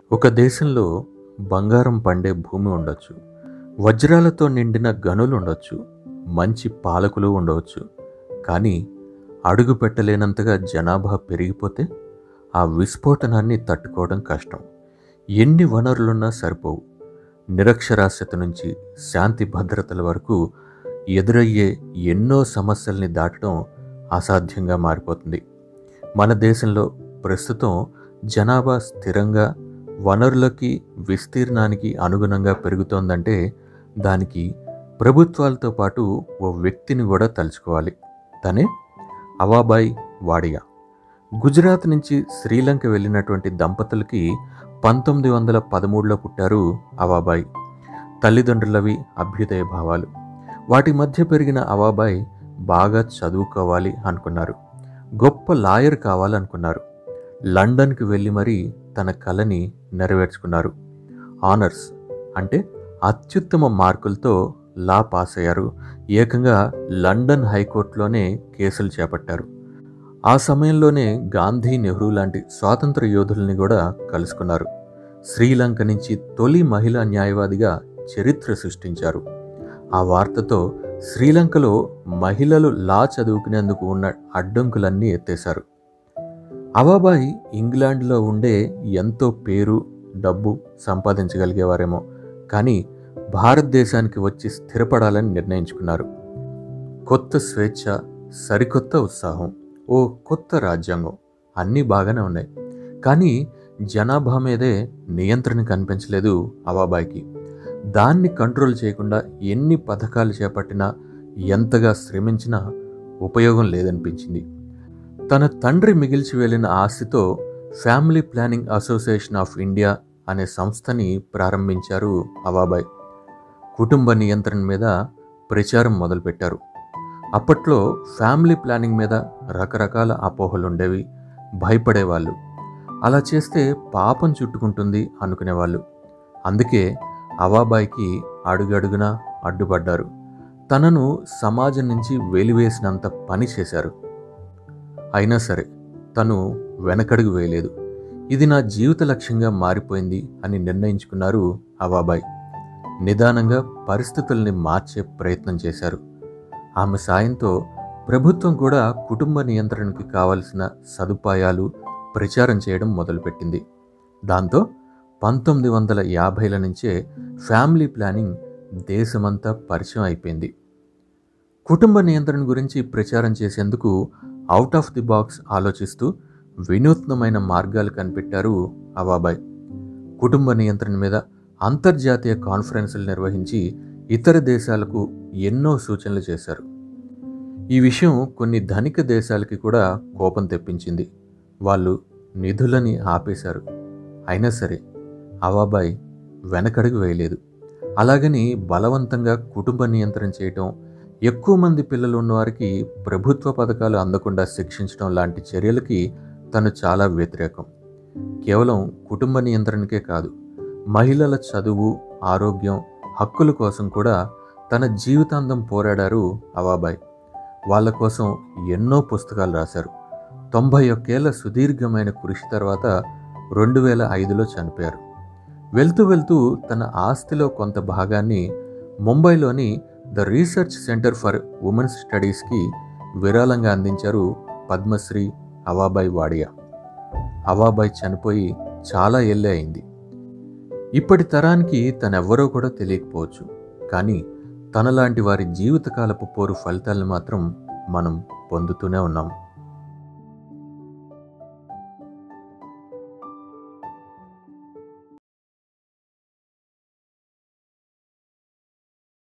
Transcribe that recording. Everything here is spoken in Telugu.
ఒక దేశంలో బంగారం పండే భూమి ఉండొచ్చు వజ్రాలతో నిండిన గనులు ఉండొచ్చు మంచి పాలకులు ఉండవచ్చు కానీ అడుగు పెట్టలేనంతగా జనాభా పెరిగిపోతే ఆ విస్ఫోటనాన్ని తట్టుకోవడం కష్టం ఎన్ని వనరులున్నా సరిపోవు నిరక్షరాస్యత నుంచి శాంతి భద్రతల వరకు ఎదురయ్యే ఎన్నో సమస్యల్ని దాటడం అసాధ్యంగా మారిపోతుంది మన దేశంలో ప్రస్తుతం జనాభా స్థిరంగా వనరులకి విస్తీర్ణానికి అనుగుణంగా పెరుగుతోందంటే దానికి ప్రభుత్వాలతో పాటు ఓ వ్యక్తిని కూడా తలుచుకోవాలి తనే అవాబాయ్ వాడియా గుజరాత్ నుంచి శ్రీలంక వెళ్ళినటువంటి దంపతులకి పంతొమ్మిది వందల పదమూడులో పుట్టారు అవాబాయ్ తల్లిదండ్రులవి అభ్యుదయ భావాలు వాటి మధ్య పెరిగిన అవాబాయ్ బాగా చదువుకోవాలి అనుకున్నారు గొప్ప లాయర్ కావాలనుకున్నారు లండన్కి వెళ్ళి మరీ తన కళని నెరవేర్చుకున్నారు ఆనర్స్ అంటే అత్యుత్తమ మార్కులతో లా పాస్ అయ్యారు ఏకంగా లండన్ హైకోర్టులోనే కేసులు చేపట్టారు ఆ సమయంలోనే గాంధీ నెహ్రూ లాంటి స్వాతంత్ర యోధుల్ని కూడా కలుసుకున్నారు శ్రీలంక నుంచి తొలి మహిళా న్యాయవాదిగా చరిత్ర సృష్టించారు ఆ వార్తతో శ్రీలంకలో మహిళలు లా చదువుకునేందుకు ఉన్న అడ్డంకులన్నీ ఎత్తేశారు అవాబాయి ఇంగ్లాండ్లో ఉండే ఎంతో పేరు డబ్బు సంపాదించగలిగేవారేమో కానీ భారతదేశానికి వచ్చి స్థిరపడాలని నిర్ణయించుకున్నారు కొత్త స్వేచ్ఛ సరికొత్త ఉత్సాహం ఓ కొత్త రాజ్యాంగం అన్నీ బాగానే ఉన్నాయి కానీ జనాభా మీదే నియంత్రణ కనిపించలేదు అవాబాయికి దాన్ని కంట్రోల్ చేయకుండా ఎన్ని పథకాలు చేపట్టినా ఎంతగా శ్రమించినా ఉపయోగం లేదనిపించింది తన తండ్రి మిగిల్చి వెళ్ళిన ఆస్తితో family planning association of India అనే సంస్థని ప్రారంభించారు అవాబాయ్ కుటుంబ నియంత్రణ మీద ప్రచారం మొదలుపెట్టారు అప్పట్లో ఫ్యామిలీ ప్లానింగ్ మీద రకరకాల అపోహలు ఉండేవి భయపడేవాళ్ళు అలా చేస్తే పాపం చుట్టుకుంటుంది అనుకునేవాళ్ళు అందుకే అవాబాయికి అడుగడుగున అడ్డుపడ్డారు తనను సమాజం నుంచి వెలివేసినంత పని చేశారు అయినా సరే తను వెనకడుగు వేయలేదు ఇది నా జీవిత లక్ష్యంగా మారిపోయింది అని నిర్ణయించుకున్నారు అవాబాయ్ నిదానంగా పరిస్థితుల్ని మార్చే ప్రయత్నం చేశారు ఆమె సాయంతో ప్రభుత్వం కూడా కుటుంబ నియంత్రణకి కావలసిన సదుపాయాలు ప్రచారం చేయడం మొదలుపెట్టింది దాంతో పంతొమ్మిది వందల యాభైల నుంచే ఫ్యామిలీ ప్లానింగ్ దేశమంతా పరిచయం అయిపోయింది కుటుంబ నియంత్రణ గురించి ప్రచారం చేసేందుకు అవుట్ ఆఫ్ ది బాక్స్ ఆలోచిస్తూ వినూత్నమైన మార్గాలు కనిపెట్టారు అవాబాయ్ కుటుంబ నియంత్రణ మీద అంతర్జాతీయ కాన్ఫరెన్సులు నిర్వహించి ఇతర దేశాలకు ఎన్నో సూచనలు చేశారు ఈ విషయం కొన్ని ధనిక దేశాలకి కూడా కోపం తెప్పించింది వాళ్ళు నిధులని ఆపేశారు అయినా సరే అవాబాయ్ వెనకడుగు వేయలేదు అలాగని బలవంతంగా కుటుంబ నియంత్రణ చేయటం ఎక్కువ మంది పిల్లలు ఉన్నవారికి ప్రభుత్వ పథకాలు అందకుండా శిక్షించడం లాంటి చర్యలకి తను చాలా వ్యతిరేకం కేవలం కుటుంబ నియంత్రణకే కాదు మహిళల చదువు ఆరోగ్యం హక్కుల కోసం కూడా తన జీవితాంతం పోరాడారు అవాబాయ్ వాళ్ళ కోసం ఎన్నో పుస్తకాలు రాశారు తొంభై ఒక్కేళ్ల సుదీర్ఘమైన కృషి తర్వాత రెండు వేల ఐదులో చనిపోయారు వెళ్తూ వెళ్తూ తన ఆస్తిలో కొంత భాగాన్ని ముంబైలోని the research centre for women's స్టడీస్కి విరాళంగా అందించారు పద్మశ్రీ అవాబాయ్ వాడియా అవాబాయ్ చనిపోయి చాలా ఏళ్ళే అయింది ఇప్పటి తరానికి తనెవ్వరో కూడా తెలియకపోవచ్చు కానీ తనలాంటి వారి జీవితకాలపు పోరు ఫలితాలను మాత్రం మనం పొందుతూనే ఉన్నాం